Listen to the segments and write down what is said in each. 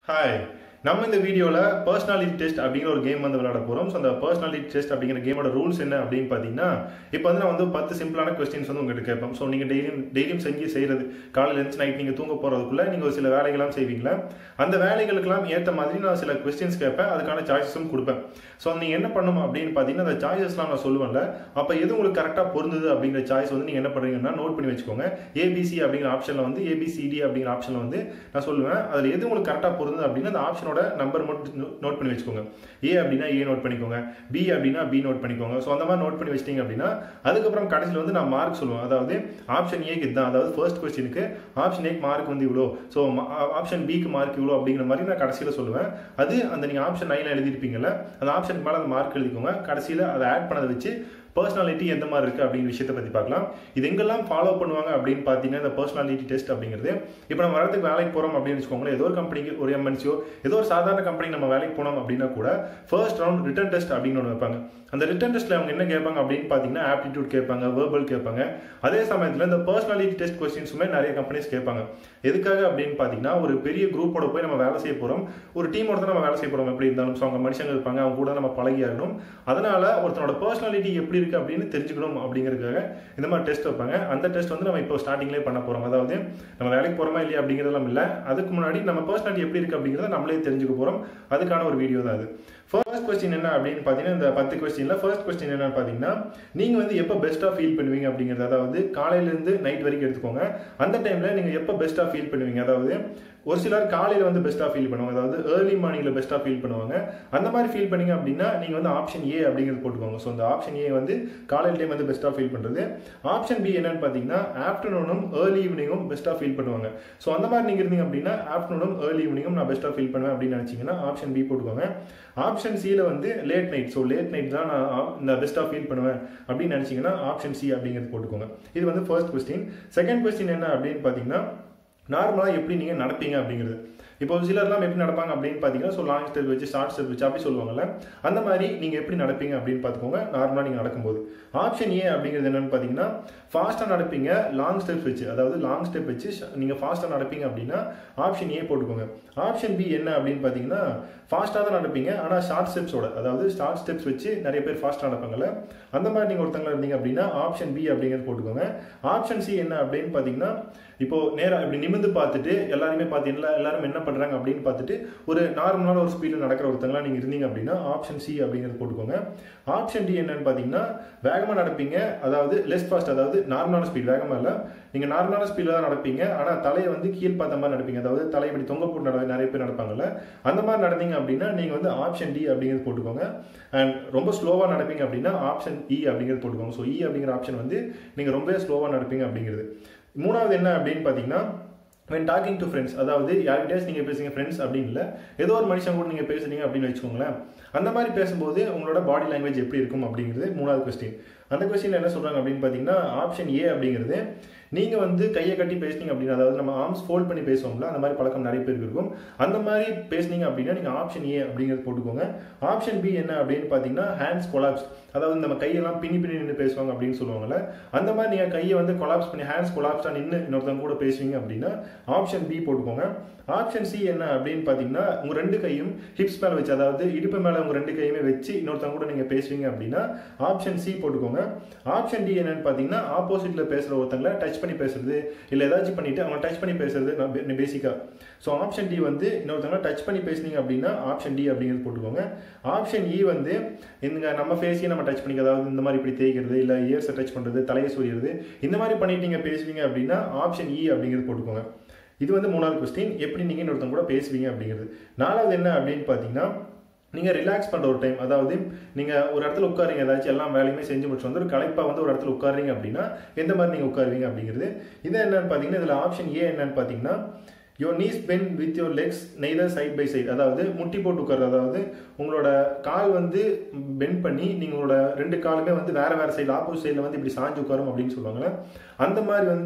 hi நம்ம இந்த வீடியோவில் பர்சனாலிட்டி டெஸ்ட் அப்படிங்கிற ஒரு கேம் வந்து விளையாட போகிறோம் ஸோ அந்த பர்சனாலிட்டி டெஸ்ட் அப்படிங்கிற கேமோட ரூல்ஸ் என்ன அப்படின்னு பார்த்தீங்கன்னா இப்போ வந்து நான் வந்து பத்து சிம்பிளான கொஸ்டின்ஸ் வந்து உங்கள்கிட்ட கேட்போம் ஸோ நீங்கள் டெய்லியும் டெய்லியும் செஞ்சு செய்கிறது காலையில் எழுந்து நைட் நீங்கள் தூங்க போகிறதுக்குள்ள நீங்கள் ஒரு சில வேலைகள்லாம் செய்வீங்களா அந்த வேலைகளுக்கெல்லாம் ஏற்ற மாதிரி நான் சில கொஸ்டின்ஸ் கேட்பேன் அதுக்கான சாய்ஸஸும் கொடுப்பேன் ஸோ நீங்கள் என்ன பண்ணணும் அப்படின்னு பார்த்தீங்கன்னா அந்த சாய்ஸஸ்லாம் நான் சொல்லுவேன்ல அப்போ எது உங்களுக்கு கரெக்டாக பொருந்தது அப்படிங்கிற சாய்ஸ் வந்து நீங்கள் என்ன பண்ணுறீங்கன்னா நோட் பண்ணி வச்சுக்கோங்க ஏபிசி அப்படிங்கிற ஆப்ஷனில் வந்து ஏபிசிடி அப்படிங்கிற ஆப்ஷனில் வந்து நான் சொல்லுவேன் அதில் எது உங்களுக்கு கரெக்டாக பொருந்தது அப்படின்னா அந்த ஆப்ஷனோட நம்பர் மட்டும் நோட் பண்ணி வச்சுக்கோங்க ஏ அப்படின்னா ஏ நோட் பண்ணிக்கோங்க பி அப்படின்னா பி நோட் பண்ணிக்கோங்க ஸோ அந்த மாதிரி நோட் பண்ணி வச்சிட்டிங்க அப்படின்னா அதுக்கப்புறம் கடைசியில் வந்து நான் மார்க் சொல்லுவேன் அதாவது ஆப்ஷன் ஏக்கு இதுதான் அதாவது ஃபர்ஸ்ட் கொஸ்டினுக்கு ஆப்ஷன் ஏக்கு மார்க் வந்து இவ்வளோ ஸோ ஆப்ஷன் பிக்கு மார்க் இவ்வளோ அப்படிங்கிற மாதிரி நான் கடைசியில் சொல்லுவேன் அது அந்த நீங்கள் ஆப்ஷன் நைனில் எழுதிருப்பீங்கல்ல அந்த ஆப்ஷனுக்கு மேலே அந்த மார்க் எழுதிக்கோங்க கடைசியில் அதை ஆட் பண்ணதை வச்சு பர்சனாலிட்டி எந்த மாதிரி இருக்குது அப்படிங்கிற விஷயத்தை பற்றி பார்க்கலாம் இது எங்கெல்லாம் ஃபாலோ பண்ணுவாங்க அப்படின்னு பார்த்தீங்கன்னா இந்த பர்சனாலிட்டி டெஸ்ட் அப்படிங்கிறது இப்போ நம்ம வரதுக்கு வேலைக்கு போகிறோம் அப்படின்னு வச்சுக்கோங்களேன் ஏதோ ஒரு கம்பெனிக்கு ஒரு எம்என்சியோ ஏதோ ஒரு சாதாரண கம்பெனி நம்ம வேலைக்கு போனோம் அப்படின்னா கூட ஃபர்ஸ்ட் ரவுண்ட் ரிட்டன் டெஸ்ட் அப்படின்னு ஒன்று வைப்பாங்க அந்த ரிட்டன் டெஸ்ட்டில் அவங்க என்ன கேட்பாங்க அப்படின்னு பார்த்தீங்கன்னா ஆப்டிடியூட் கேட்பாங்க வேர்பல் கேட்பாங்க அதே சமயத்தில் இந்த பர்சனாலிட்டி டெஸ்ட் கொஸ்டின்ஸுமே நிறைய கம்பெனிஸ் கேட்பாங்க எதுக்காக அப்படின்னு பார்த்தீங்கன்னா ஒரு பெரிய குரூப்போட போய் நம்ம வேலை செய்ய போகிறோம் ஒரு டீமோட தான் நம்ம வேலை செய்ய போகிறோம் எப்படி இருந்தாலும் ஸோ அவங்க மனுஷங்க இருப்பாங்க அவங்க கூட நம்ம பழகி ஆகணும் அதனால ஒருத்தனோட பர்சனாலிட்டி எப்படி இருக்கு அப்படின்னு தெரிஞ்சுக்கணும் அப்படிங்கிறதுக்காக இந்த மாதிரி டெஸ்ட் வைப்பாங்க அந்த டெஸ்ட் வந்து நம்ம இப்போ ஸ்டார்டிங்லேயே பண்ண போகிறோம் அதாவது நம்ம வேலைக்கு போகிறோமா இல்லையா அப்படிங்கிறதெல்லாம் இல்லை அதுக்கு முன்னாடி நம்ம பர்சனாலிட்டி எப்படி இருக்கு அப்படிங்கிறத நம்மளே தெரிஞ்சுக்க போகிறோம் அதுக்கான ஒரு வீடியோ தான் அது ஃபர்ஸ்ட் கொஸ்டின் என்ன அப்படின்னு பார்த்தீங்கன்னா இந்த பத்து கொஸ்டினில் ஃபர்ஸ்ட் கொஸ்டின் என்னன்னு பார்த்தீங்கன்னா நீங்கள் வந்து எப்போ பெஸ்ட்டாக ஃபீல் பண்ணுவீங்க அப்படிங்கிறது அதாவது காலையிலேருந்து நைட் வரைக்கும் எடுத்துக்கோங்க அந்த டைமில் நீங்கள் எப்போ பெஸ்ட்டாக ஃபீல் பண்ணுவீங்க அதாவது ஒரு சிலர் காலையில் வந்து பெஸ்ட்டாக ஃபீல் பண்ணுவாங்க அதாவது ஏர்லி மார்னிங்கில் பெஸ்ட்டாக ஃபீல் பண்ணுவாங்க அந்த மாதிரி ஃபீல் பண்ணீங்க அப்படின்னா நீங்கள் வந்து ஆப்ஷன் ஏ அப்படிங்கிறது போட்டுக்கோங்க ஸோ அந்த ஆப்ஷன் ஏ வந்து காலையில் டைம் வந்து பெஸ்ட்டாக ஃபீல் பண்ணுறது ஆப்ஷன் பி என்னன்னு பார்த்தீங்கன்னா ஆஃப்டர்நூனும் ஏர்லி ஈவினிங்கும் பெஸ்ட்டாக ஃபீல் பண்ணுவாங்க ஸோ அந்த மாதிரி நீங்கள் இருந்தீங்க அப்படின்னா ஆஃப்டர்நூனும் ஏர்லி ஈவினிங்கும் நான் பெஸ்ட்டாக ஃபீல் பண்ணுவேன் அப்படின்னு நினச்சிங்கன்னா ஆப்ஷன் பி போட்டுக்கோங்க ஆப்ஷன் சியில் வந்து late night so late night தான் நான் இந்த பெஸ்ட்டாக ஃபீல் பண்ணுவேன் அப்படின்னு நினச்சிங்கன்னா ஆப்ஷன் சி அப்படிங்கிறது போட்டுக்கோங்க இது வந்து ஃபர்ஸ்ட் கொஸ்டின் செகண்ட் கொஸ்டின் என்ன அப்படின்னு பார்த்தீங்கன்னா நார்மலாக எப்படி நீங்கள் நடப்பீங்க அப்படிங்கிறது இப்போ சிலர்லாம் எப்படி நடப்பாங்க அப்படின்னு பார்த்தீங்கன்னா ஸோ லாங் ஸ்டெப் வச்சு ஷார்ட் ஸ்டெப் வச்சு அப்படி சொல்லுவாங்கல்ல அந்த மாதிரி நீங்கள் எப்படி நடப்பீங்க அப்படின்னு பார்த்துக்கோங்க நார்மலாக நீங்கள் நடக்கும்போது ஆப்ஷன் ஏ அப்படிங்கிறது என்னன்னு பார்த்தீங்கன்னா ஃபாஸ்ட்டாக நடப்பீங்க லாங் ஸ்டெப்ஸ் வச்சு அதாவது லாங் ஸ்டெப் வச்சு நீங்கள் ஃபாஸ்ட்டாக நடப்பீங்க அப்படின்னா ஆப்ஷன் ஏ போட்டுக்கோங்க ஆப்ஷன் பி என்ன அப்படின்னு பார்த்தீங்கன்னா ஃபாஸ்ட்டாக தான் நடப்பீங்க ஆனால் ஷார்ட் ஸ்டெப்ஸோட அதாவது ஷார்ட் ஸ்டெப்ஸ் வச்சு நிறைய பேர் ஃபாஸ்ட்டாக நடப்பாங்கல்ல அந்த மாதிரி நீங்கள் ஒருத்தங்களா இருந்தீங்க அப்படின்னா ஆப்ஷன் பி அப்படிங்கிறது போட்டுக்கோங்க ஆப்ஷன் சி என்ன அப்படின்னு பார்த்தீங்கன்னா இப்போ நேராக இப்படி நிமிந்து பார்த்துட்டு எல்லாருமே பார்த்தீங்கன்னா எல்லாரும் என்ன பண்ணுறாங்க அப்படின்னு பார்த்துட்டு ஒரு நார்மலான ஒரு ஸ்பீடில் நடக்கிற ஒருத்தங்களா நீங்கள் இருந்தீங்க அப்படின்னா ஆப்ஷன் சி அப்படிங்கிறது போட்டுக்கோங்க ஆப்ஷன் டி என்னன்னு பார்த்தீங்கன்னா வேகமாக நடப்பீங்க அதாவது லெஸ் ஃபாஸ்ட் அதாவது நார்மலான ஸ்பீட் வேகமாக இல்லை நீங்கள் நார்மலான ஸ்பீடில் தான் நடப்பீங்க ஆனால் தலையை வந்து கீழ் பார்த்த மாதிரி நடப்பீங்க அதாவது தலை இப்படி தொங்க போட்டு நட நிறைய பேர் நடப்பாங்கல்ல அந்த மாதிரி நடந்தீங்க அப்படின்னா நீங்கள் வந்து ஆப்ஷன் டி அப்படிங்கிறது போட்டுக்கோங்க அண்ட் ரொம்ப ஸ்லோவாக நடப்பீங்க அப்படின்னா ஆப்ஷன் இ அப்படிங்கிறது போட்டுக்கோங்க ஸோ இ அப்படிங்கிற ஆப்ஷன் வந்து நீங்கள் ரொம்பவே ஸ்லோவாக நடப்பீங்க அப்படிங்கிறது மூணாவது என்ன அப்படின்னு பார்த்தீங்கன்னா வென் டாக்கிங் டு ஃப்ரெண்ட்ஸ் அதாவது யார்கிட்டயாச்சும் நீங்கள் பேசுங்க ஃப்ரெண்ட்ஸ் அப்படின்னு இல்லை ஏதோ ஒரு மனுஷன் கூட நீங்கள் பேசுறீங்க அப்படின்னு வச்சுக்கோங்களேன் அந்த மாதிரி பேசும்போது உங்களோட பாடி லாங்குவேஜ் எப்படி இருக்கும் அப்படிங்கிறது மூணாவது கொஸ்டின் அந்த கொஸ்டின் என்ன சொல்கிறாங்க அப்படின்னு பார்த்தீங்கன்னா ஆப்ஷன் ஏ அப்படிங்கிறது நீங்கள் வந்து கையை கட்டி பேசுனீங்க அப்படின்னா அதாவது நம்ம ஆர்ம்ஸ் ஃபோல்ட் பண்ணி பேசுவோம்ல அந்த மாதிரி பழக்கம் நிறைய பேருக்கு இருக்கும் அந்த மாதிரி பேசுனீங்க அப்படின்னா நீங்கள் ஆப்ஷன் ஏ அப்படிங்கிறது போட்டுக்கோங்க ஆப்ஷன் பி என்ன அப்படின்னு பார்த்தீங்கன்னா ஹேண்ட்ஸ் கொலாப்ஸ் அதாவது நம்ம கையெல்லாம் பின்னி பின்னி நின்று பேசுவாங்க அப்படின்னு சொல்லுவாங்கல்ல அந்த மாதிரி நீங்கள் கையை வந்து கொலாப்ஸ் பண்ணி ஹேண்ட்ஸ் கொலாப்ஸாக நின்று இன்னொருத்தவங்க கூட பேசுவீங்க அப்படின்னா ஆப்ஷன் பி போட்டுக்கோங்க ஆப்ஷன் சி என்ன அப்படின்னு பார்த்தீங்கன்னா உங்கள் ரெண்டு கையும் ஹிப்ஸ் மேலே வச்சு அதாவது இடுப்பு மேலே உங்கள் ரெண்டு கையுமே வச்சு இன்னொருத்தவங்க கூட நீங்கள் பேசுவீங்க அப்படின்னா ஆப்ஷன் சி போட்டுக்கோங்க ஆப்ஷன் டி என்னன்னு பார்த்தீங்கன்னா ஆப்போசிட்டில் பேசுகிற ஒருத்தங்களை டச் பண்ணி பேசுறது இல்லை ஏதாச்சும் பண்ணிட்டு அவங்க டச் பண்ணி பேசுறது பேசிக்காக ஸோ ஆப்ஷன் டி வந்து இன்னொருத்தவங்க டச் பண்ணி பேசுனீங்க அப்படின்னா ஆப்ஷன் டி அப்படிங்கிறது போட்டுக்கோங்க ஆப்ஷன் இ வந்து இந்த நம்ம ஃபேஸையும் நம்ம டச் பண்ணிக்க அதாவது இந்த மாதிரி இப்படி தேய்க்கிறது இல்லை இயர்ஸை டச் பண்ணுறது தலையை சொரியிறது இந்த மாதிரி பண்ணிட்டு நீங்கள் பேசுவீங்க அப்படின்னா ஆப்ஷன் இ அப்படிங்கிறது போட்டுக்கோங்க இது வந்து மூணாவது கொஸ்டின் எப்படி நீங்கள் இன்னொருத்தவங்க கூட பேசுவீங்க அப்படிங்கிறது நாலாவது என்ன அப்படின்னு பார்த்தீங்கன்னா நீங்கள் ரிலாக்ஸ் பண்ணுற ஒரு டைம் அதாவது நீங்கள் ஒரு இடத்துல உட்காருங்க ஏதாச்சும் எல்லாம் வேலையுமே செஞ்சு முடிச்சு வந்து ஒரு களைப்பாக வந்து ஒரு இடத்துல உட்காருங்க அப்படின்னா எந்த மாதிரி நீங்கள் உட்காருவீங்க அப்படிங்கிறது இது என்னன்னு பார்த்தீங்கன்னா இதில் ஆப்ஷன் ஏ என்னன்னு பார்த்தீங்கன்னா your knees bent with your legs neither side by side அதாவது முட்டி போட்டு உட்கார்றது அதாவது உங்களோட கால் வந்து பெண்ட் பண்ணி நீங்களோட ரெண்டு காலுமே வந்து வேற வேற சைடு ஆப்போசிட் சைடில் வந்து இப்படி சாஞ்சு உட்காரும் அப்படின்னு சொல்லுவாங்கல்ல அந்த மாதிரி வந்து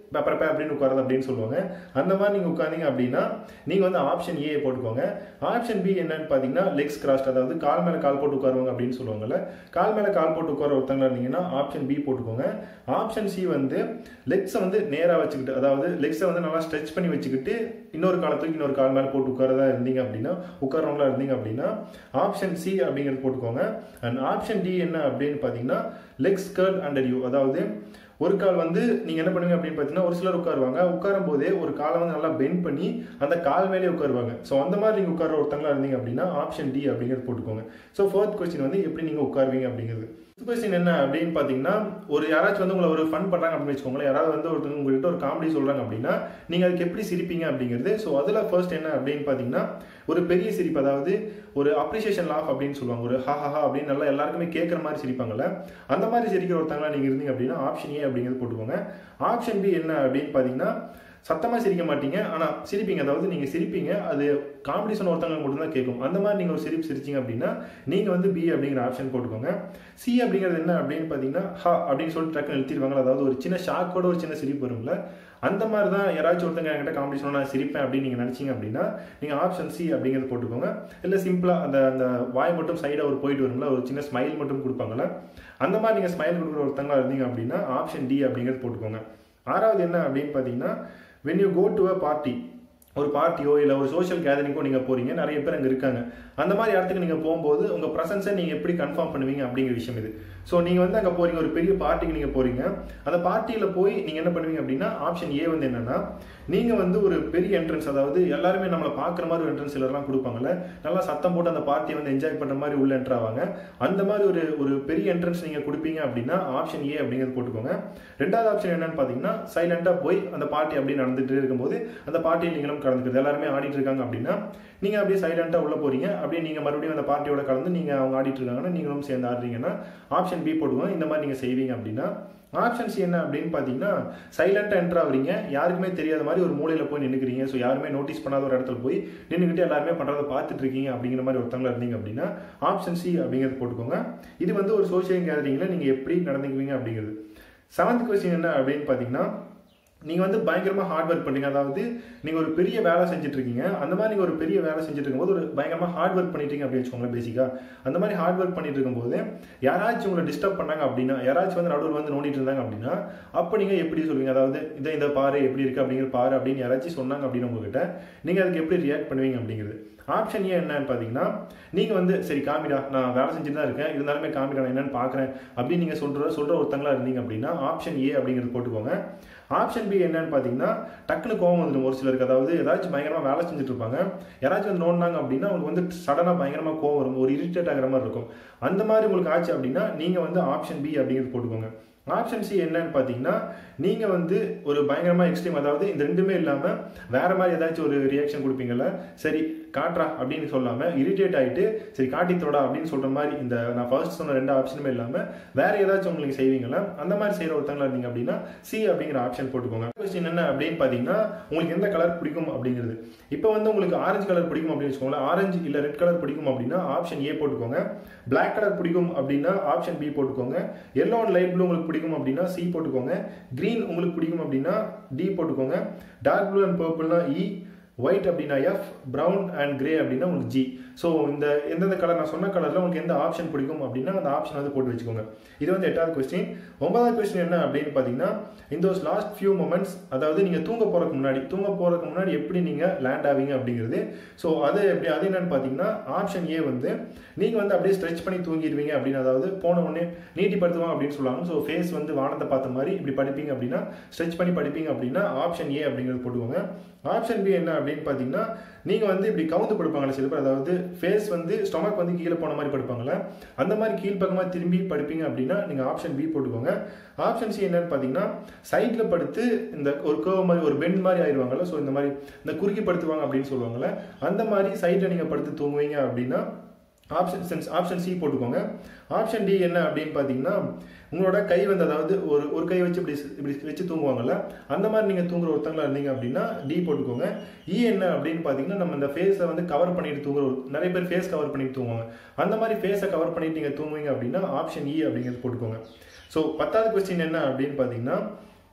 பெப்பரப்ப அப்படின்னு உட்காருது அப்படின்னு சொல்லுவாங்க அந்த மாதிரி நீங்கள் உட்காந்தீங்க அப்படின்னா நீங்கள் வந்து ஆப்ஷன் ஏ போட்டுக்கோங்க ஆப்ஷன் பி என்னன்னு பார்த்தீங்கன்னா லெக்ஸ் கிராஸ்ட் அதாவது கால் மேலே கால் போட்டு உட்காருவாங்க அப்படின்னு சொல்லுவாங்கல்ல கால் மேலே கால் போட்டு உட்கார ஒருத்தங்களா இருந்தீங்கன்னா ஆப்ஷன் பி போட்டுக்கோங்க ஆப்ஷன் சி வந்து லெக்ஸை வந்து நேராக வச்சுக்கிட்டு அதாவது லெக்ஸை வந்து நல்லா ஸ்ட்ரெச் பண்ணி வச்சுக்கிட்டு இன்னொரு காலத்துக்கு இன்னொரு கால் மேலே போட்டு உட்காரதா இருந்தீங்க அப்படின்னா உட்காரவங்களா இருந்தீங்க அப்படின்னா ஆப்ஷன் சி அப்படிங்கிறது போட்டுக்கோங்க அண்ட் ஆப்ஷன் டி என்ன அப்படின்னு பார்த்தீங்கன்னா லெக்ஸ் கர்ல் அண்டர் யூ அதாவது ஒரு கால் வந்து நீங்கள் என்ன பண்ணுவீங்க அப்படின்னு பார்த்தீங்கன்னா ஒரு சிலர் உட்காருவாங்க உட்காரும் போதே ஒரு காலை வந்து நல்லா பெண்ட் பண்ணி அந்த கால் மேலே உட்காருவாங்க ஸோ அந்த மாதிரி நீங்கள் உட்கார ஒருத்தங்களா இருந்தீங்க அப்படின்னா ஆப்ஷன் டி அப்படிங்கிறது போட்டுக்கோங்க ஸோ ஃபோர்த் கொஸ்டின் வந்து எப்படி நீங்கள் உட்காருவீங்க அப்படிங்கிறது கொஸ்டின் என்ன அப்படின்னு பார்த்தீங்கன்னா ஒரு யாராச்சும் வந்து உங்களை ஒரு ஃபன் பண்ணுறாங்க அப்படின்னு வச்சுக்கோங்களேன் யாராவது வந்து ஒருத்தவங்க உங்ககிட்ட ஒரு காமெடி சொல்கிறாங்க அப்படின்னா நீங்கள் அதுக்கு எப்படி சிரிப்பீங்க அப்படிங்கிறது ஸோ அதில் ஃபர்ஸ்ட் என்ன அப்படின்னு பார்த்தீங்கன்னா ஒரு பெரிய சிரிப்பு அதாவது ஒரு அப்ரிசியேஷன் லாஃப் அப்படின்னு சொல்லுவாங்க ஒரு ஹா ஹா அப்படின்னு நல்லா எல்லாருக்குமே கேட்குற மாதிரி சிரிப்பாங்கல்ல அந்த மாதிரி சிரிக்கிற ஒருத்தங்களா நீங்கள் இருந்தீங்க அப்படின்னா ஆப்ஷன் ஏ அப்படிங்கிறது போட்டுக்கோங்க ஆப்ஷன் பி என்ன அப்படின்னு பார்த்தீங்கன்னா சத்தமாக சிரிக்க மாட்டீங்க ஆனால் சிரிப்பீங்க அதாவது நீங்கள் சிரிப்பீங்க அது காமெடி சொன்ன ஒருத்தவங்க மட்டும்தான் கேட்கும் அந்த மாதிரி நீங்கள் ஒரு சிரிப்பு சிரிச்சிங்க அப்படின்னா நீங்கள் வந்து பி அப்படிங்கிற ஆப்ஷன் போட்டுக்கோங்க சி அப்படிங்கிறது என்ன அப்படின்னு பார்த்தீங்கன்னா ஹா அப்படின்னு சொல்லிட்டு டக்குன்னு நிறுத்திடுவாங்க அதாவது ஒரு சின்ன ஷாக்கோட ஒரு சின்ன சிரிப்பு வரும்ல அந்த மாதிரி தான் யாராச்சும் ஒருத்தங்க என்கிட்ட காமெடி சொன்னால் நான் சிரிப்பேன் அப்படின்னு நீங்கள் நினச்சிங்க அப்படின்னா நீங்கள் ஆப்ஷன் சி அப்படிங்கிறது போட்டுக்கோங்க இல்லை சிம்பிளாக அந்த அந்த வாய் மட்டும் சைடாக ஒரு போயிட்டு வரும்ல ஒரு சின்ன ஸ்மைல் மட்டும் கொடுப்பாங்கல்ல அந்த மாதிரி நீங்கள் ஸ்மைல் கொடுக்குற ஒருத்தங்களா இருந்தீங்க அப்படின்னா ஆப்ஷன் டி அப்படிங்கிறது போட்டுக்கோங்க ஆறாவது என்ன அப்படின்னு பார்த்தீங்கன்னா when you go to a party ஒரு பார்ட்டியோ இல்லை ஒரு சோஷியல் கேதரிங்கோ நீங்கள் போகிறீங்க நிறைய பேர் அங்கே இருக்காங்க அந்த மாதிரி இடத்துக்கு நீங்கள் போகும்போது உங்கள் ப்ரெசன்ஸை நீங்கள் எப்படி கன்ஃபார்ம் பண்ணுவீங்க அப்படிங்கிற விஷயம் இது ஸோ நீங்கள் வந்து அங்கே போகிறீங்க ஒரு பெரிய பார்ட்டிக்கு நீங்கள் போகிறீங்க அந்த பார்ட்டியில் போய் நீங்கள் என்ன பண்ணுவீங்க அப்படின்னா ஆப்ஷன் ஏ வந்து என்னென்னா நீங்கள் வந்து ஒரு பெரிய என்ட்ரன்ஸ் அதாவது எல்லாருமே நம்மளை பார்க்குற மாதிரி ஒரு என்ட்ரன்ஸ் எல்லாம் கொடுப்பாங்கல்ல நல்லா சத்தம் போட்டு அந்த பார்ட்டியை வந்து என்ஜாய் பண்ணுற மாதிரி உள்ள என்ட்ரு ஆவாங்க அந்த மாதிரி ஒரு ஒரு பெரிய என்ட்ரன்ஸ் நீங்கள் கொடுப்பீங்க அப்படின்னா ஆப்ஷன் ஏ அப்படிங்கிறது போட்டுக்கோங்க ரெண்டாவது ஆப்ஷன் என்னன்னு பார்த்தீங்கன்னா சைலண்டாக போய் அந்த பார்ட்டி அப்படி நடந்துட்டு இருக்கும்போது அந்த பார்ட்டியில் நீங்களும் கலந்துக்கிறது எல்லாருமே ஆடிட்டு இருக்காங்க அப்படின்னா நீங்கள் அப்படியே சைலண்டாக உள்ள போறீங்க அப்படியே நீங்கள் மறுபடியும் அந்த பார்ட்டியோட கலந்து நீங்கள் அவங்க ஆடிட்டு இருக்காங்கன்னா நீங்களும் சேர்ந்து ஆடுறீங்கன்னா ஆப்ஷன் பி போட்டுக்கோங்க இந்த மாதிரி நீங்கள் செய்வீங்க அப்படின்னா ஆப்ஷன் சி என்ன அப்படின்னு பார்த்தீங்கன்னா சைலண்டாக என்ட்ரு ஆகுறீங்க யாருக்குமே தெரியாத மாதிரி ஒரு மூலையில் போய் நின்றுக்கிறீங்க ஸோ யாருமே நோட்டீஸ் பண்ணாத ஒரு இடத்துல போய் நின்றுக்கிட்டு எல்லாருமே பண்ணுறத பார்த்துட்டு இருக்கீங்க அப்படிங்கிற மாதிரி ஒருத்தவங்களா இருந்தீங்க அப்படின்னா ஆப்ஷன் சி அப்படிங்கிறது போட்டுக்கோங்க இது வந்து ஒரு சோஷியல் கேதரிங்கில் நீங்கள் எப்படி நடந்துக்குவீங்க அப்படிங்கிறது செவன்த் கொஸ்டின் என்ன அப்படின்னு பார்த்தீங்கன்னா நீங்கள் வந்து பயங்கரமாக ஹார்ட் ஒர்க் பண்ணுறீங்க அதாவது நீங்கள் ஒரு பெரிய வேலை செஞ்சுட்டு இருக்கீங்க அந்த மாதிரி நீங்கள் ஒரு பெரிய வேலை செஞ்சுட்டு இருக்கும்போது ஒரு பயங்கரமாக ஹார்ட் ஒர்க் பண்ணிட்டீங்க அப்படின்னு வச்சுக்கோங்களேன் பேசிக்காக அந்த மாதிரி ஹார்ட் ஒர்க் பண்ணிட்டு இருக்கும்போது யாராச்சும் உங்களை டிஸ்டர்ப் பண்ணாங்க அப்படின்னா யாராச்சும் வந்து நடுவில் வந்து நோண்டிட்டு இருந்தாங்க அப்படின்னா அப்போ நீங்கள் எப்படி சொல்லுவீங்க அதாவது இதை இந்த பாரு எப்படி இருக்குது அப்படிங்கிற பாரு அப்படின்னு யாராச்சும் சொன்னாங்க அப்படின்னு உங்ககிட்ட நீங்கள் அதுக்கு எப்படி ரியாக்ட் பண்ணுவீங்க அப்படிங்கிறது ஆப்ஷன் ஏ என்னன்னு பார்த்தீங்கன்னா நீங்கள் வந்து சரி காமிடா நான் வேலை செஞ்சுட்டு தான் இருக்கேன் இருந்தாலுமே காமிடா நான் என்னன்னு பார்க்குறேன் அப்படின்னு நீங்கள் சொல்கிற சொல்கிற ஒருத்தங்களா இருந்தீங்க அப்படின்னா ஆப்ஷன் ஏ அப்படிங்கிறது போட்டுக்கோங்க ஆப்ஷன் பி என்னன்னு பார்த்தீங்கன்னா டக்குனு கோவம் வந்துடும் ஒரு சிலருக்கு அதாவது ஏதாச்சும் பயங்கரமாக வேலை செஞ்சுட்டு இருப்பாங்க யாராச்சும் வந்து நோண்டினாங்க அப்படின்னா உங்களுக்கு வந்து சடனாக பயங்கரமாக கோவம் வரும் ஒரு இரிட்டேட் ஆகிற மாதிரி இருக்கும் அந்த மாதிரி உங்களுக்கு ஆச்சு அப்படின்னா நீங்கள் வந்து ஆப்ஷன் பி அப்படிங்கிறது போட்டுக்கோங்க ஆப்ஷன் சி என்னன்னு பார்த்தீங்கன்னா நீங்கள் வந்து ஒரு பயங்கரமாக எக்ஸ்ட்ரீம் அதாவது இந்த ரெண்டுமே இல்லாமல் வேற மாதிரி ஏதாச்சும் ஒரு ரியாக்ஷன் கொடுப்பீங்கல்ல சரி காட்டுறா அப்படின்னு சொல்லாமல் இரிட்டேட் ஆகிட்டு சரி காட்டித்தோடா அப்படின்னு சொல்கிற மாதிரி இந்த நான் ஃபர்ஸ்ட் சொன்ன ரெண்டு ஆப்ஷனுமே இல்லாமல் வேற ஏதாச்சும் உங்களுக்கு செய்வீங்களா அந்த மாதிரி செய்கிற ஒருத்தங்களா இருந்தீங்க அப்படின்னா சி அப்படிங்கிற ஆப்ஷன் போட்டுக்கோங்க கொஸ்டின் என்ன அப்படின்னு பார்த்தீங்கன்னா உங்களுக்கு எந்த கலர் பிடிக்கும் அப்படிங்கிறது இப்போ வந்து உங்களுக்கு ஆரஞ்சு கலர் பிடிக்கும் அப்படின்னு வச்சுக்கோங்களேன் ஆரஞ்சு இல்லை ரெட் கலர் பிடிக்கும் அப்படின்னா ஆப்ஷன் ஏ போட்டுக்கோங்க பிளாக் கலர் பிடிக்கும் அப்படின்னா ஆப்ஷன் பி போட்டுக்கோங்க எல்லோ அண்ட் லைட் ப்ளூ உங்களுக்கு பிடிக்கும் அப்படின்னா சி போட்டுக்கோங்க கிரீன் உங்களுக்கு பிடிக்கும் அப்படின்னா டி போட்டுக்கோங்க டார்க் ப்ளூ அண்ட் பர்பிள்னா இ ஒயிட் அப்படின்னா எஃப் ப்ரௌன் அண்ட் கிரே அப்படின்னா உங்களுக்கு ஜி ஸோ இந்த எந்தெந்த கலர் நான் சொன்ன கலரில் உங்களுக்கு எந்த ஆப்ஷன் பிடிக்கும் அப்படின்னா அந்த ஆப்ஷன் வந்து போட்டு வச்சுக்கோங்க இது வந்து எட்டாவது கொஸ்டின் ஒன்பதாவது கொஸ்டின் என்ன அப்படின்னு பார்த்தீங்கன்னா இந்த லாஸ்ட் ஃபியூ மொமெண்ட்ஸ் அதாவது நீங்கள் தூங்க போகிறதுக்கு முன்னாடி தூங்க போகிறதுக்கு முன்னாடி எப்படி நீங்கள் லேண்ட் ஆவீங்க அப்படிங்கிறது ஸோ அது எப்படி அது என்னன்னு பார்த்தீங்கன்னா ஆப்ஷன் ஏ வந்து நீங்கள் வந்து அப்படியே ஸ்ட்ரெச் பண்ணி தூங்கிடுவீங்க அப்படின்னு அதாவது போன உடனே நீட்டி படுத்துவாங்க அப்படின்னு சொல்லுவாங்க ஸோ ஃபேஸ் வந்து வானத்தை பார்த்த மாதிரி இப்படி படிப்பீங்க அப்படின்னா ஸ்ட்ரெச் பண்ணி படிப்பீங்க அப்படின்னா ஆப்ஷன் ஏ அப்படிங்கிறது போட்டுக்கோங்க ஆப்ஷன் பி என்ன அப்படின்னு பார்த்தீங்கன்னா நீங்கள் வந்து இப்படி கவுந்து படுப்பாங்களே சில பேர் அதாவது ஃபேஸ் வந்து ஸ்டொமக் வந்து கீழே போன மாதிரி படுப்பாங்களே அந்த மாதிரி கீழ்ப்பக்கமாக திரும்பி படுப்பீங்க அப்படின்னா நீங்கள் ஆப்ஷன் பி போட்டுக்கோங்க ஆப்ஷன் சி என்னன்னு பார்த்தீங்கன்னா சைடில் படுத்து இந்த ஒரு கேர்வ் மாதிரி ஒரு பெண்ட் மாதிரி ஆயிடுவாங்கல்ல ஸோ இந்த மாதிரி இந்த குறுக்கி படுத்துவாங்க அப்படின்னு சொல்லுவாங்கல்ல அந்த மாதிரி சைடில் நீங்கள் படுத்து தூங்குவீங்க அப்படின்னா ஆப்ஷன் ஆப்ஷன் சி போட்டுக்கோங்க ஆப்ஷன் டி என்ன அப்படின்னு பார்த்தீங்கன்னா உங்களோட கை வந்து அதாவது ஒரு ஒரு கை வச்சு இப்படி இப்படி வச்சு தூங்குவாங்கல்ல அந்த மாதிரி நீங்கள் தூங்குற ஒருத்தங்களா இருந்தீங்க அப்படின்னா டி போட்டுக்கோங்க இ என்ன அப்படின்னு பார்த்தீங்கன்னா நம்ம இந்த ஃபேஸை வந்து கவர் பண்ணிட்டு தூங்குற ஒரு- நிறைய பேர் ஃபேஸ் கவர் பண்ணிட்டு தூங்குவாங்க அந்த மாதிரி ஃபேஸை கவர் பண்ணிட்டு நீங்கள் தூங்குவீங்க அப்படின்னா ஆப்ஷன் இ அப்படிங்கிறது போட்டுக்கோங்க ஸோ பத்தாவது கொஸ்டின் என்ன அப்படின்னு பார்த்தீங்கன்னா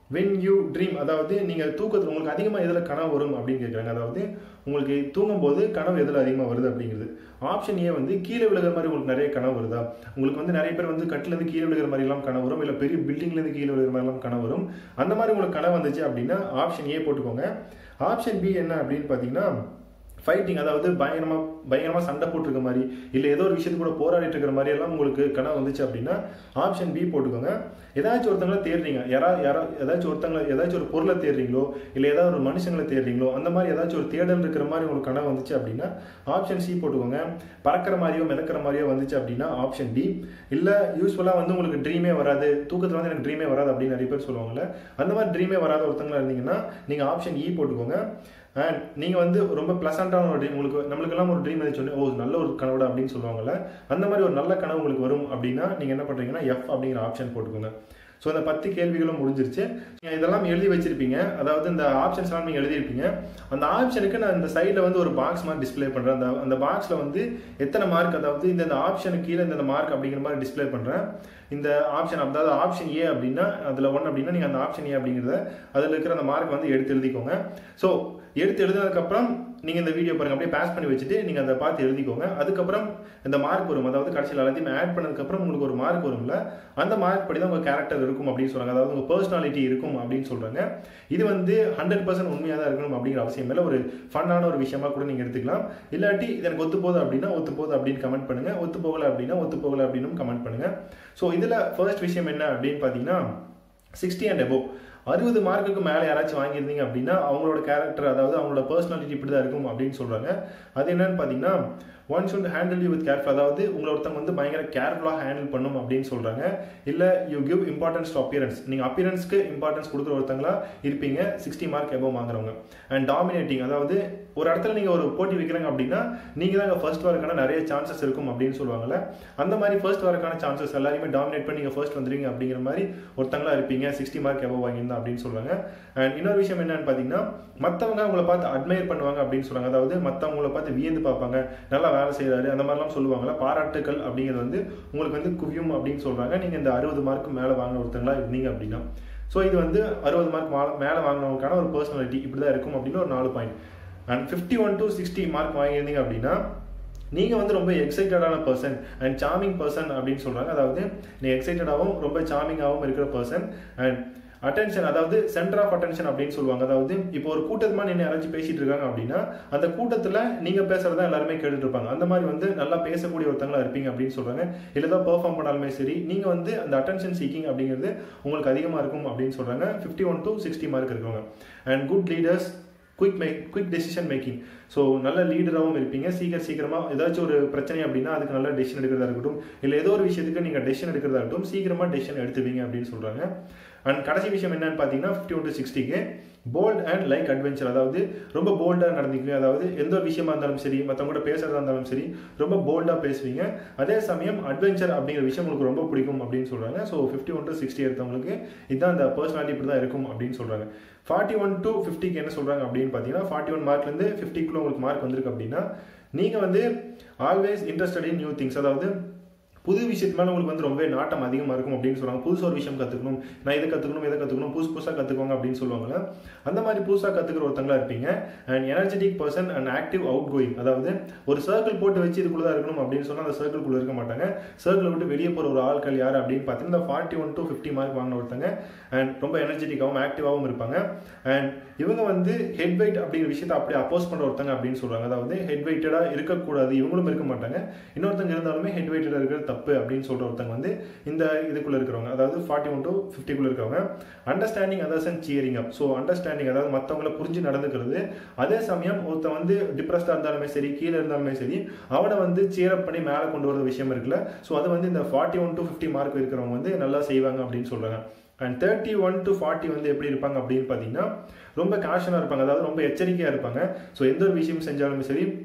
வென் யூ ட்ரீம் அதாவது நீங்கள் தூக்கத்தில் உங்களுக்கு அதிகமாக எதில் கனவு வரும் அப்படின்னு கேட்குறாங்க அதாவது உங்களுக்கு தூங்கும்போது கனவு எதில் அதிகமாக வருது அப்படிங்கிறது ஆப்ஷன் ஏ வந்து கீழே விழுகிற மாதிரி உங்களுக்கு நிறைய கனவு வருதா உங்களுக்கு வந்து நிறைய பேர் வந்து கட்டிலேருந்து கீழே விழுகிற மாதிரிலாம் கனவு வரும் இல்லை பெரிய பில்டிங்லேருந்து கீழே விழுகிற மாதிரிலாம் கனவு வரும் அந்த மாதிரி உங்களுக்கு கனவு வந்துச்சு அப்படின்னா ஆப்ஷன் ஏ போட்டுக்கோங்க ஆப்ஷன் பி என்ன அப்படின்னு பார்த்தீங்கன்னா ஃபைட்டிங் அதாவது பயங்கரமாக பயங்கரமாக சண்டை போட்டிருக்க மாதிரி இல்லை ஏதோ ஒரு விஷயத்து கூட போராடிட்டு இருக்கிற மாதிரி எல்லாம் உங்களுக்கு கனவு வந்துச்சு அப்படின்னா ஆப்ஷன் பி போட்டுக்கோங்க ஏதாச்சும் ஒருத்தங்களை தேடுறீங்க யாரா யாரா ஏதாச்சும் ஒருத்தங்களை ஏதாச்சும் ஒரு பொருளை தேடுறீங்களோ இல்லை ஏதாவது ஒரு மனுஷங்களை தேடுறீங்களோ அந்த மாதிரி ஏதாச்சும் ஒரு தேடல் இருக்கிற மாதிரி உங்களுக்கு கனவு வந்துச்சு அப்படின்னா ஆப்ஷன் சி போட்டுக்கோங்க பறக்கிற மாதிரியோ மிதக்கிற மாதிரியோ வந்துச்சு அப்படின்னா ஆப்ஷன் டி இல்லை யூஸ்ஃபுல்லாக வந்து உங்களுக்கு ட்ரீமே வராது தூக்கத்தில் வந்து எனக்கு ட்ரீமே வராது அப்படின்னு நிறைய பேர் சொல்லுவாங்கல்ல அந்த மாதிரி ட்ரீமே வராத ஒருத்தங்களா இருந்தீங்கன்னா நீங்கள் ஆப்ஷன் இ போட்டுக்கோங்க அண்ட் நீங்கள் வந்து ரொம்ப ப்ளசண்ட்டான ஒரு ட்ரீம் உங்களுக்கு நம்மளுக்கெல்லாம் ஒரு ட்ரீம் வந்து சொன்னேன் ஓ நல்ல ஒரு கனவுடா அப்படின்னு சொல்லுவாங்கல்ல அந்த மாதிரி ஒரு நல்ல கனவு உங்களுக்கு வரும் அப்படின்னா நீங்கள் என்ன பண்ணுறீங்கன்னா எஃப் அப்படிங்கிற ஆப்ஷன் போட்டுக்கோங்க ஸோ அந்த பத்து கேள்விகளும் முடிஞ்சிருச்சு நீங்கள் இதெல்லாம் எழுதி வச்சிருப்பீங்க அதாவது இந்த ஆப்ஷன்ஸ் எல்லாம் நீங்கள் எழுதியிருப்பீங்க அந்த ஆப்ஷனுக்கு நான் இந்த சைடில் வந்து ஒரு பாக்ஸ் மாதிரி டிஸ்பிளே பண்ணுறேன் அந்த அந்த பாக்ஸில் வந்து எத்தனை மார்க் அதாவது இந்த இந்த ஆப்ஷனுக்கு கீழே இந்த மார்க் அப்படிங்கிற மாதிரி டிஸ்பிளே பண்ணுறேன் இந்த ஆப்ஷன் அதாவது ஆப்ஷன் ஏ அப்படின்னா அதில் ஒன் அப்படின்னா நீங்கள் அந்த ஆப்ஷன் ஏ அப்படிங்கிறத அதில் இருக்கிற அந்த மார்க் வந்து எடுத்து எழுதிக்கோங்க ஸோ எடுத்து எழுதினதுக்கப்புறம் நீங்கள் இந்த வீடியோ பாருங்க அப்படியே பாஸ் பண்ணி வச்சுட்டு நீங்கள் அதை பார்த்து எழுதிக்கோங்க அதுக்கப்புறம் இந்த மார்க் வரும் அதாவது கடைசியில் எல்லாத்தையும் ஆட் பண்ணதுக்கப்புறம் உங்களுக்கு ஒரு மார்க் வரும்ல அந்த மார்க் படி தான் உங்கள் கேரக்டர் இருக்கும் அப்படின்னு சொல்கிறாங்க அதாவது உங்கள் பர்சனாலிட்டி இருக்கும் அப்படின்னு சொல்கிறாங்க இது வந்து ஹண்ட்ரட் பர்சன்ட் உண்மையாக தான் இருக்கணும் அப்படிங்கிற அவசியம் இல்லை ஒரு ஃபன்னான ஒரு விஷயமா கூட நீங்கள் எடுத்துக்கலாம் இல்லாட்டி இது எனக்கு ஒத்து போகுது அப்படின்னா ஒத்து போகுது அப்படின்னு கமெண்ட் பண்ணுங்க ஒத்து போகலை அப்படின்னா ஒத்து போகலை அப்படின்னு கமெண்ட் பண்ணுங்க ஸோ இதில் ஃபர்ஸ்ட் விஷயம் என்ன அப்படின்னு பார்த்தீங்கன்னா சிக்ஸ்டி அண்ட் எபோவ் அறுபது மார்க்குக்கு மேலே யாராச்சும் வாங்கியிருந்தீங்க அப்படின்னா அவங்களோட கேரக்டர் அதாவது அவங்களோட பர்சனாலிட்டி இப்படி தான் இருக்கும் அப்படின்னு சொல்கிறாங்க அது என்னன்னு பார்த்தீங்கன்னா one should handle you with careful அதாவது உங்களை ஒருத்தவங்க வந்து பயங்கர கேர்ஃபுல்லாக ஹேண்டில் பண்ணும் அப்படின்னு சொல்கிறாங்க இல்லை you give importance to appearance நீங்கள் அப்பியரன்ஸ்க்கு இம்பார்ட்டன்ஸ் கொடுக்குற ஒருத்தங்களா இருப்பீங்க சிக்ஸ்டி மார்க் எபோவ் வாங்குறவங்க அண்ட் டாமினேட்டிங் அதாவது ஒரு இடத்துல நீங்கள் ஒரு போட்டி வைக்கிறாங்க அப்படின்னா நீங்கள் தான் ஃபர்ஸ்ட் வரக்கான நிறைய சான்சஸ் இருக்கும் அப்படின்னு சொல்லுவாங்கல்ல அந்த மாதிரி ஃபர்ஸ்ட் வரக்கான சான்சஸ் எல்லாருமே டாமினேட் பண்ணி நீங்கள் ஃபர்ஸ்ட் வந்துருவீங்க அப்படிங்கிற மாதிரி ஒருத்தங்களா இருப்பீங்க சிக்ஸ்டி மார்க் எபோவ் வாங்கியிருந்தா அப்படின்னு சொல்லுவாங்க அண்ட் இன்னொரு விஷயம் என்னன்னு பார்த்தீங்கன்னா மற்றவங்க உங்களை பார்த்து அட்மையர் பண்ணுவாங்க அப்படின்னு சொல்லுவாங்க அதாவது மற்றவங்கள பார்த்து வியந்து பார்ப்பாங்க நல்லா வேலை செய்கிறாரு அந்த மாதிரிலாம் சொல்லுவாங்கல்ல பாராட்டுக்கள் அப்படிங்கிறது வந்து உங்களுக்கு வந்து குவியும் அப்படின்னு சொல்கிறாங்க நீங்கள் இந்த அறுபது மார்க்கு மேலே வாங்கின ஒருத்தங்களா இருந்தீங்க அப்படின்னா ஸோ இது வந்து அறுபது மார்க் மேலே வாங்கினவங்களுக்கான ஒரு பர்சனாலிட்டி இப்படி தான் இருக்கும் அப்படின்னு ஒரு நாலு point and fifty one to sixty mark வாங்கியிருந்தீங்க அப்படின்னா நீங்கள் வந்து ரொம்ப எக்ஸைட்டடான பர்சன் அண்ட் சாமிங் பர்சன் அப்படின்னு சொல்கிறாங்க அதாவது நீங்கள் எக்ஸைட்டடாகவும் ரொம்ப சாமிங்காகவும் இருக்கிற பர்சன் அண்ட் அட்டென்ஷன் அதாவது சென்டர் ஆஃப் அட்டென்ஷன் அப்படின்னு சொல்லுவாங்க அதாவது இப்போ ஒரு கூட்டமாக நின்று யாராச்சும் பேசிட்டு இருக்காங்க அப்படின்னா அந்த கூட்டத்தில் நீங்கள் பேசுறதா எல்லாருமே கேட்டுட்டு இருப்பாங்க அந்த மாதிரி வந்து நல்லா பேசக்கூடிய ஒருத்தங்களா இருப்பீங்க அப்படின்னு சொல்றாங்க இல்லை தான் பெர்ஃபார்ம் பண்ணாலுமே சரி நீங்கள் வந்து அந்த அட்டென்ஷன் சீக்கிங் அப்படிங்கிறது உங்களுக்கு அதிகமாக இருக்கும் அப்படின்னு சொல்றாங்க fifty one to sixty mark இருக்கவங்க and good leaders quick make quick decision making so நல்ல லீடராகவும் இருப்பீங்க சீக்கிரம் சீக்கிரமாக ஏதாச்சும் ஒரு பிரச்சனை அப்படின்னா அதுக்கு நல்ல டெசிஷன் எடுக்கிறதா இருக்கட்டும் இல்லை ஏதோ ஒரு விஷயத்துக்கு நீங்கள் டெசிஷன் எடுக்கிறதா இருக்கட்டும் சீக்கிரமாக டெசிஷன் எடுத்துவீங்க அப்படின்னு சொல்கிறாங்க அண்ட் கடைசி விஷயம் என்னன்னு பார்த்தீங்கன்னா ஃபிஃப்டி ஒன் டு சிக்ஸ்டிக்கு போல்ட் அண்ட் லைக் அட்வென்ச்சர் அதாவது ரொம்ப போல்டாக நடந்துக்குவீங்க அதாவது எந்த ஒரு விஷயமா இருந்தாலும் சரி மற்றவங்க கூட பேசுறதா இருந்தாலும் சரி ரொம்ப போல்டாக பேசுவீங்க அதே சமயம் அட்வென்ச்சர் அப்படிங்கிற விஷயம் உங்களுக்கு ரொம்ப பிடிக்கும் அப்படின்னு சொல்கிறாங்க so fifty one to sixty எடுத்தவங்களுக்கு இதுதான் அந்த பர்சனாலிட்டி இப்படி தான் இருக்கும் அப்படின்னு சொல்கிறாங்க ஃபார்ட்டி ஒன் டு ஃபிஃப்டிக்கு என்ன சொல்கிறாங்க அப்படின்னு பார்த்தீங்கன்னா ஃபார்ட்டி ஒன் மார்க்லேருந்து ஃபிஃப்டிக்குள்ள உங்களுக்கு மார்க் வந்திருக்கு அப்படின்னா நீங்கள் வந்து always interested in new things அதாவது புது விஷயத்து மேலே உங்களுக்கு வந்து ரொம்பவே நாட்டம் அதிகமாக இருக்கும் அப்படின்னு சொல்லுவாங்க புதுசு ஒரு விஷயம் கற்றுக்கணும் நான் இதை கற்றுக்கணும் இதை கற்றுக்கணும் புதுசு புதுசாக கற்றுக்கோங்க அப்படின்னு சொல்லுவாங்கல்ல அந்த மாதிரி புதுசாக கற்றுக்கிற ஒருத்தங்களா இருப்பீங்க and energetic person and active outgoing அதாவது ஒரு சர்க்கிள் போட்டு வச்சு இதுக்குள்ள தான் இருக்கணும் அப்படின்னு சொன்னால் அந்த சர்க்கிள்குள்ளே இருக்க மாட்டாங்க சர்க்கிள் விட்டு வெளியே போகிற ஒரு ஆட்கள் யார் அப்படின்னு பார்த்தீங்கன்னா forty one to fifty mark வாங்கின ஒருத்தங்க அண்ட் ரொம்ப எனர்ஜெட்டிக்காகவும் ஆக்டிவாகவும் இருப்பாங்க அண்ட் இவங்க வந்து ஹெட் வெயிட் அப்படிங்கிற விஷயத்தை அப்படியே அப்போஸ் பண்ணுற ஒருத்தங்க அப்படின்னு சொல்கிறாங்க அதாவது ஹெட் வெயிட்டடாக இருக்கக்கூடாது இவங்களும் இருக்க மாட்டாங்க இன்னொருத்தங்க இருந்தாலுமே ஹெட் வெயிட்டடாக இருக்கிறது தப்பு அப்படின்னு சொல்கிற ஒருத்தங்க வந்து இந்த இதுக்குள்ளே இருக்கிறவங்க அதாவது ஃபார்ட்டி ஒன் டு ஃபிஃப்டிக்குள்ளே இருக்கிறவங்க understanding others and cheering up so understanding அதாவது மற்றவங்கள புரிஞ்சு நடந்துக்கிறது அதே சமயம் ஒருத்தன் வந்து டிப்ரெஸ்டாக இருந்தாலுமே சரி கீழே இருந்தாலுமே சரி அவனை வந்து சியரப் பண்ணி மேலே கொண்டு வர விஷயம் இருக்குல்ல ஸோ அது வந்து இந்த forty one to fifty mark இருக்கிறவங்க வந்து நல்லா செய்வாங்க அப்படின்னு சொல்கிறாங்க and thirty one to forty வந்து எப்படி இருப்பாங்க அப்படின்னு பார்த்தீங்கன்னா ரொம்ப காஷனாக இருப்பாங்க அதாவது ரொம்ப எச்சரிக்கையாக இருப்பாங்க ஸோ எந்த ஒரு விஷயம் செஞ்சாலுமே சரி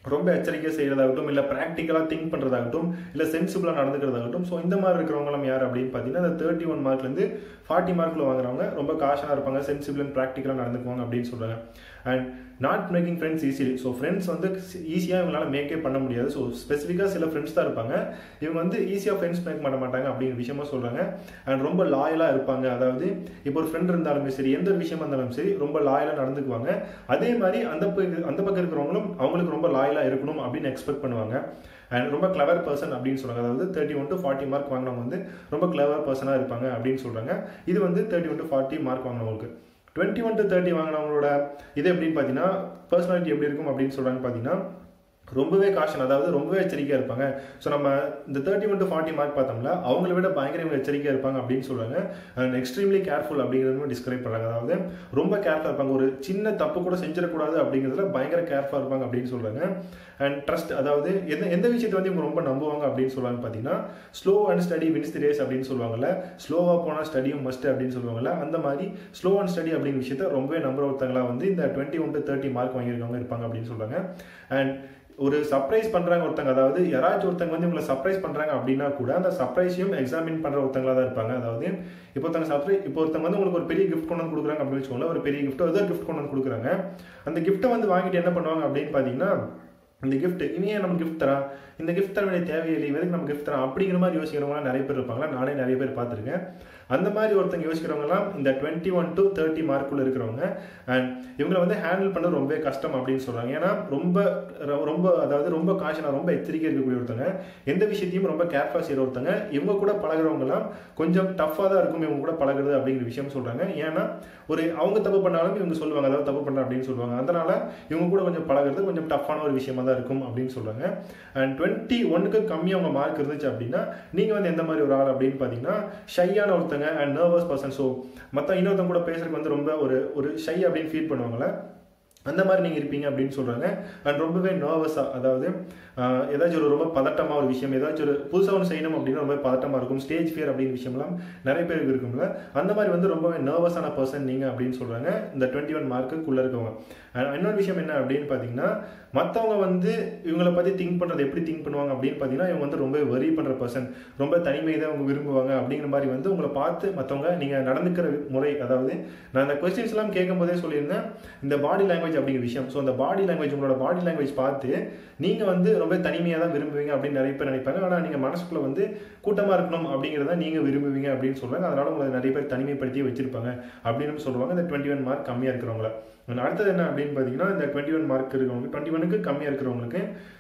ரொம்ப எச்சரிக்கை செய்யறதாகட்டும் இல்லை ப்ராக்டிக்கலாக திங்க் பண்ணுறதாகட்டும் இல்லை சென்சிபிளாக நடந்துக்கிறதாகட்டும் ஸோ இந்த மாதிரி இருக்கிறவங்களாம் யார் அப்படின்னு பார்த்தீங்கன்னா இந்த தேர்ட்டி ஒன் மார்க்லேருந்து ஃபார்ட்டி மார்க்கில் வாங்குறவங்க ரொம்ப காஷனாக இருப்பாங்க சென்சிபிள் அண்ட் ப்ராக்டிக்கலாக நடந்துக்குவாங்க அப்படின்னு சொல்கிறாங்க and not making friends easily so friends வந்து ஈஸியாக இவங்களால மேக்கே பண்ண முடியாது ஸோ ஸ்பெசிஃபிக்காக சில ஃப்ரெண்ட்ஸ் தான் இருப்பாங்க இவங்க வந்து ஈஸியாக ஃப்ரெண்ட்ஸ் மேக் பண்ண மாட்டாங்க அப்படிங்கிற விஷயமா சொல்கிறாங்க அண்ட் ரொம்ப லாயலாக இருப்பாங்க அதாவது இப்போ ஒரு ஃப்ரெண்ட் இருந்தாலுமே சரி எந்த ஒரு விஷயமா இருந்தாலும் சரி ரொம்ப லாயலாக நடந்துக்குவாங்க அதே மாதிரி அந்த பக்கம் அந்த பக்கம் இருக்கிறவங்களும் அவங்களுக்கு ரொம்ப லாயலாக இருக்கணும் அப்படின்னு எக்ஸ்பெக்ட் பண்ணுவாங்க அண்ட் ரொம்ப கிளவர் பர்சன் அப்படின்னு சொல்றாங்க அதாவது thirty one to forty mark வாங்கினவங்க வந்து ரொம்ப கிளவர் பர்சனாக இருப்பாங்க அப்படின்னு சொல்றாங்க இது வந்து thirty one to forty mark வாங்கினவங்களுக்கு டுவெண்ட்டி ஒன் டு தேர்ட்டி வாங்கினவங்களோட இது எப்படின்னு பார்த்தீங்கன்னா பர்சனாலிட்டி எப்படி இருக்கும் அப்படின்னு சொல்றாங்க பார்த்தீங்கன்னா ரொம்பவே காஷன் அதாவது ரொம்பவே எச்சரிக்கையாக இருப்பாங்க ஸோ நம்ம இந்த thirty one to forty mark பார்த்தோம்ல அவங்கள விட பயங்கர எச்சரிக்கையாக இருப்பாங்க அப்படின்னு சொல்றாங்க அண்ட் எக்ஸ்ட்ரீம்லி கேர்ஃபுல் அப்படிங்கிறது டிஸ்கிரைப் பண்ணுறாங்க அதாவது ரொம்ப கேர்ஃபுல்லாக இருப்பாங்க ஒரு சின்ன தப்பு கூட செஞ்சிடக்கூடாது அப்படிங்கிறதுல பயங்கர கேர்ஃபுல்லாக இருப்பாங்க அப்படின்னு சொல்றாங்க அண்ட் ட்ரஸ்ட் அதாவது எந்த எந்த விஷயத்தை வந்து இவங்க ரொம்ப நம்புவாங்க அப்படின்னு சொல்லுவாங்க பார்த்தீங்கன்னா slow and steady wins the race அப்படின்னு சொல்லுவாங்கல்ல ஸ்லோவாக போனால் ஸ்டடியும் மஸ்ட் அப்படின்னு சொல்லுவாங்கல்ல அந்த மாதிரி ஸ்லோ அண்ட் ஸ்டடி அப்படிங்கிற விஷயத்த ரொம்பவே நம்புற ஒருத்தங்களா வந்து இந்த twenty one to thirty mark வாங்கியிருக்கவங்க இருப்பாங்க அப்படின்னு சொல்றாங்க அண்ட் ஒரு சர்ப்ரைஸ் பண்றாங்க ஒருத்தங்க அதாவது யாராச்சும் ஒருத்தங்க வந்து இவங்களை சர்ப்ரைஸ் பண்றாங்க அப்படின்னா கூட அந்த சர்ப்ரைஸையும் எக்ஸாமின் பண்ற ஒருத்தங்களா தான் இருப்பாங்க அதாவது இப்போ ஒருத்தங்க சர்ப்ரைஸ் இப்போ ஒருத்தங்க வந்து உங்களுக்கு ஒரு பெரிய கிஃப்ட் கொண்டு வந்து கொடுக்குறாங்க அப்படின்னு வச்சுக்கோங்களேன் ஒரு பெரிய கிஃப்ட் ஏதோ கிஃப்ட் கொண்டு வந்து கொடுக்குறாங்க அந்த கிஃப்ட்டை வந்து வாங்கிட்டு என்ன பண்ணுவாங்க அப்படின்னு பார்த்தீங்கன்னா இந்த கிஃப்ட் இனி ஏன் நம்ம கிஃப்ட் தரான் இந்த கிஃப்ட் தர வேண்டிய தேவையில்லை எதுக்கு நம்ம கிஃப்ட் தரான் அப்படிங்கிற மாதிரி யோசிக்கிறவங்களாம் நிறைய பேர் இருப்பாங்களா நானே நிறைய பேர் பார்த்துருக்கேன் அந்த மாதிரி ஒருத்தங்க யோசிக்கிறவங்கலாம் இந்த டுவெண்ட்டி ஒன் டு தேர்ட்டி மார்க்குள்ள இருக்கிறவங்க அண்ட் இவங்களை வந்து ஹேண்டில் பண்ண ரொம்பவே கஷ்டம் அப்படின்னு சொல்றாங்க ஏன்னா ரொம்ப ரொம்ப அதாவது ரொம்ப காஷனா ரொம்ப எச்சரிக்கை இருக்கக்கூடிய ஒருத்தங்க எந்த விஷயத்தையும் ரொம்ப கேர்ஃபுல்லாக செய்கிற ஒருத்தங்க இவங்க கூட பழகிறவங்கலாம் கொஞ்சம் டஃப்பாக தான் இருக்கும் இவங்க கூட பழகுறது அப்படிங்கிற விஷயம் சொல்றாங்க ஏன்னா ஒரு அவங்க தப்பு பண்ணாலும் இவங்க சொல்லுவாங்க அதாவது தப்பு பண்ண அப்படின்னு சொல்லுவாங்க அதனால இவங்க கூட கொஞ்சம் பழகிறது கொஞ்சம் டஃப்பான ஒரு விஷயமா தான் இருக்கும் அப்படின்னு சொல்றாங்க அண்ட் டுவெண்ட்டி ஒன்னுக்கு கம்மியாக அவங்க மார்க் இருந்துச்சு அப்படின்னா நீங்க வந்து எந்த மாதிரி ஒரு ஆள் அப்படின்னு பார்த்தீங்கன்னா ஷையான ஒருத்தங்க அண்ட் நர்வஸ் பர்சன் ஸோ மற்ற இன்னொருத்தங்க கூட பேசுறதுக்கு வந்து ரொம்ப ஒரு ஒரு ஷை அப்படின்னு ஃபீல் பண்ணுவாங்களே அந்த மாதிரி நீங்கள் இருப்பீங்க அப்படின்னு சொல்கிறாங்க அண்ட் ரொம்பவே நர்வஸாக அதாவது ஏதாச்சும் ஒரு ரொம்ப பதட்டமாக ஒரு விஷயம் ஏதாச்சும் ஒரு புதுசாக ஒன்று செய்யணும் அப்படின்னா ரொம்ப பதட்டமாக இருக்கும் ஸ்டேஜ் ஃபியர் அப்படின்னு விஷயம்லாம் நிறைய பேருக்கு இருக்கும்ல அந்த மாதிரி வந்து ரொம்பவே நர்வஸான பர்சன் நீங்கள் அப்படின்னு சொல்கிறாங்க இந்த டுவெண்ட்டி ஒன் மார்க்குள்ளே இருக்கவங்க இன்னொரு விஷயம் என்ன அப்படின்னு பார்த்தீங்கன்னா மற்றவங்க வந்து இவங்களை பற்றி திங்க் பண்ணுறது எப்படி திங்க் பண்ணுவாங்க அப்படின்னு பார்த்தீங்கன்னா இவங்க வந்து ரொம்ப வெரி பண்ணுற பர்சன் ரொம்ப தனிமை தான் அவங்க விரும்புவாங்க அப்படிங்கிற மாதிரி வந்து உங்களை பார்த்து மற்றவங்க நீங்கள் நடந்துக்கிற முறை அதாவது நான் இந்த கொஸ்டின்ஸ் எல்லாம் கேட்கும் போதே சொல்லியிருந்தேன் இந்த பாடி லாங்குவேஜ் அப்படிங்கிற விஷயம் ஸோ அந்த பாடி லாங்குவேஜ் உங்களோட பாடி லாங்குவேஜ் பார்த்து நீங்கள் வந்து ரொம்ப தனிமையாக தான் விரும்புவீங்க அப்படின்னு நிறைய பேர் நினைப்பாங்க ஆனால் நீங்கள் மனசுக்குள்ள வந்து கூட்டமாக இருக்கணும் அப்படிங்கிறத நீங்கள் விரும்புவீங்க அப்படின்னு சொல்கிறாங்க அதனால உங்களை நிறைய பேர் தனிமைப்படுத்தி வச்சிருப்பாங்க அப்படின்னு சொல்லுவாங்க இந்த டுவெண்ட்டி ஒன் மார்க் கம்மியாக இருக்கிறவங்கள அடுத்தது என்ன அப்படின்னு பார்த்தீங்கன்னா இந்த டுவெண்ட்டி ஒன் மார்க் இருக்கிறவங்க டுவெண்ட்டி ஒனுக்கு கம்மியாக இருக்கிறவங்களுக்கு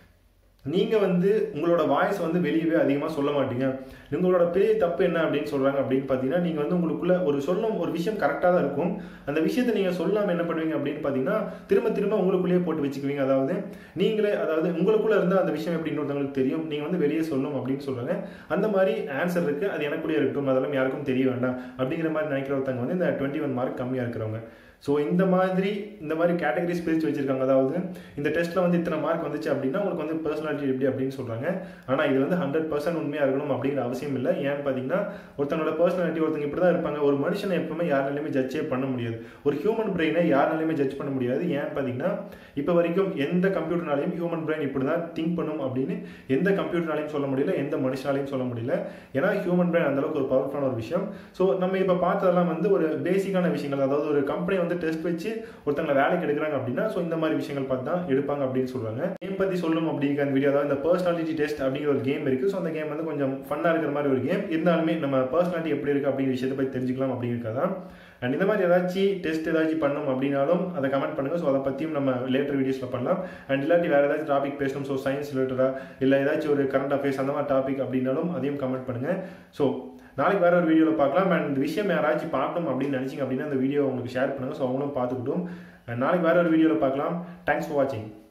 நீங்கள் வந்து உங்களோட வாய்ஸ் வந்து வெளியவே அதிகமாக சொல்ல மாட்டீங்க உங்களோட பெரிய தப்பு என்ன அப்படின்னு சொல்கிறாங்க அப்படின்னு பார்த்தீங்கன்னா நீங்கள் வந்து உங்களுக்குள்ள ஒரு சொல்லும் ஒரு விஷயம் கரெக்டாக தான் இருக்கும் அந்த விஷயத்தை நீங்கள் சொல்லாமல் என்ன பண்ணுவீங்க அப்படின்னு பார்த்தீங்கன்னா திரும்ப திரும்ப உங்களுக்குள்ளேயே போட்டு வச்சுக்குவீங்க அதாவது நீங்களே அதாவது உங்களுக்குள்ள இருந்தால் அந்த விஷயம் எப்படி இன்னொருத்தவங்களுக்கு தெரியும் நீங்கள் வந்து வெளியே சொல்லணும் அப்படின்னு சொல்கிறாங்க அந்த மாதிரி ஆன்சர் இருக்குது அது எனக்குள்ளேயே இருக்கட்டும் அதெல்லாம் யாருக்கும் தெரிய வேண்டாம் அப்படிங்கிற மாதிரி நினைக்கிற ஒருத்தவங்க வந்து இந்த டுவெண்ட்டி ஒன் மார்க் கம்மியாக இருக்கிறவங்க ஸோ இந்த மாதிரி இந்த மாதிரி கேட்டகரிஸ் பிரித்து வச்சிருக்காங்க அதாவது இந்த டெஸ்ட்டில் வந்து இத்தனை மார்க் வந்துச்சு அப்படின்னா உங்களுக்கு வந்து பர்சனாலிட்டி எப்படி அப்படின்னு சொல்கிறாங்க ஆனால் இது வந்து ஹண்ட்ரட் பர்சன்ட் உண்மையாக இருக்கணும் அப்படிங்கிற அவசியம் இல்லை ஏன்னு பார்த்தீங்கன்னா ஒருத்தவங்களோட பர்சனாலிட்டி ஒருத்தங்க இப்படி தான் இருப்பாங்க ஒரு மனுஷனை எப்பவுமே யாருனாலையுமே ஜட்ஜே பண்ண முடியாது ஒரு ஹியூமன் பிரெயினை யாருனாலையுமே ஜட்ஜ் பண்ண முடியாது ஏன்னு பார்த்தீங்கன்னா இப்போ வரைக்கும் எந்த கம்ப்யூட்டர்னாலையும் ஹியூமன் பிரெயின் இப்படி தான் திங்க் பண்ணும் அப்படின்னு எந்த கம்ப்யூட்டர்னாலையும் சொல்ல முடியல எந்த மனுஷனாலையும் சொல்ல முடியல ஏன்னா ஹியூமன் பிரெயின் அந்தளவுக்கு ஒரு பவர்ஃபுல்லான ஒரு விஷயம் ஸோ நம்ம இப்போ பார்த்ததெல்லாம் வந்து ஒரு பேசிக்கான விஷயங்கள் அதாவது ஒரு கம்பெனி வந்து டெஸ்ட் வச்சு ஒருத்தங்களை வேலைக்கு எடுக்கிறாங்க அப்படின்னா ஸோ இந்த மாதிரி விஷயங்கள் பார்த்து தான் எடுப்பாங்க அப்படின்னு சொல்றாங்க கேம் பற்றி சொல்லணும் அப்படிங்கிற அந்த வீடியோ அதாவது இந்த பர்சனாலிட்டி டெஸ்ட் அப்படிங்கிற ஒரு கேம் இருக்கு ஸோ அந்த கேம் வந்து கொஞ்சம் ஃபன்னாக இருக்கிற மாதிரி ஒரு கேம் இருந்தாலுமே நம்ம பர்சனாலிட்டி எப்படி இருக்கு அப்படிங்கிற விஷயத்தை பற்றி தெரிஞ்சுக்கலாம் அப்படிங்கிறதான் அண்ட் இந்த மாதிரி ஏதாச்சும் டெஸ்ட் ஏதாச்சும் பண்ணணும் அப்படின்னாலும் அதை கமெண்ட் பண்ணுங்க ஸோ அதை பற்றியும் நம்ம லேட்டர் வீடியோஸில் பண்ணலாம் அண்ட் இல்லாட்டி வேறு ஏதாச்சும் டாபிக் பேசணும் ஸோ சயின்ஸ் ரிலேட்டடாக இல்லை ஏதாச்சும் ஒரு கரண்ட் அஃபேர்ஸ் அந்த மாதிரி டாபிக் அப்படின்னாலும் அதையும் கமெண்ட் பண்ணுங்க ஸோ நாளைக்கு வேற ஒரு வீடியோவில் பார்க்கலாம் அண்ட் இந்த விஷயம் யாராச்சும் பார்க்கணும் அப்படின்னு நினச்சிங்க அப்படின்னா அந்த வீடியோ உங்களுக்கு ஷேர் பண்ணுங்க ஸோ அவங்களும் பார்த்துக்கிட்டும் நாளைக்கு வேற ஒரு வீடியோவில் பார்க்கலாம் தேங்க்ஸ் ஃபார் வாட்சிங்